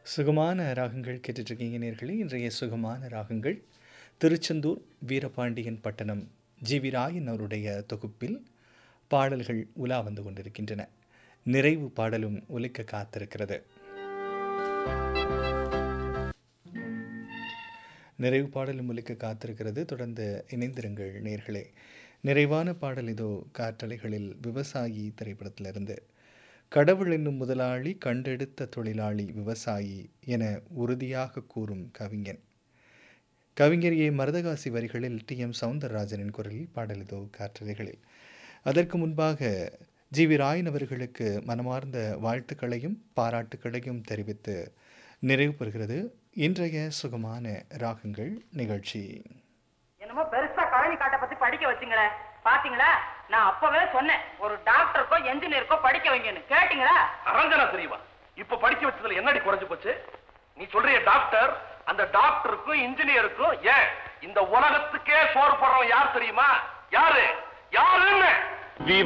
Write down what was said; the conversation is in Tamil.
சுகமான ராகங்கள் கேட்டுட்ருக்கீங்க நேர்களே இன்றைய சுகமான ராகங்கள் திருச்செந்தூர் வீரபாண்டியன் பட்டணம் ஜி வி ராயன் அவருடைய தொகுப்பில் பாடல்கள் உலா வந்து கொண்டிருக்கின்றன நிறைவு பாடலும் ஒலிக்க காத்திருக்கிறது நிறைவு பாடலும் ஒலிக்க காத்திருக்கிறது தொடர்ந்து இணைந்திருங்கள் நேர்களே நிறைவான பாடல் இதோ காற்றலைகளில் விவசாயி திரைப்படத்திலிருந்து கடவுள் என்னும் முதலாளி கண்டெடுத்த தொழிலாளி விவசாயி என உறுதியாக கூறும் கவிஞன் கவிஞர் ஏ மருதகாசி வரிகளில் டி எம் சவுந்தரராஜனின் குரலில் பாடல் இதோ காற்றலைகளில் அதற்கு முன்பாக ஜி வி ராயன் அவர்களுக்கு மனமார்ந்த வாழ்த்துக்களையும் பாராட்டுக்களையும் தெரிவித்து நிறைவு பெறுகிறது இன்றைய சுகமான ராகங்கள் நிகழ்ச்சி என்னமோ பெருசா கழனி காட்டை பத்தி படிக்க வச்சுங்களே பாத்தீங்களா நான் அப்பவே சொன்னேன் ஒரு டாக்டருக்கோ என்ஜினியருக்கோ படிக்க வைங்கன்னு கேட்டீங்களா அரஞ்சனா தெரியவா இப்ப படிக்க வச்சதுல என்னடி குறைஞ்சு போச்சு நீ சொல்றிய டாக்டர் அந்த டாக்டருக்கும் இன்ஜினியருக்கும் ஏன் இந்த உலகத்துக்கே சோறு போடுறவன் யார் தெரியுமா யாரு யாருன்னு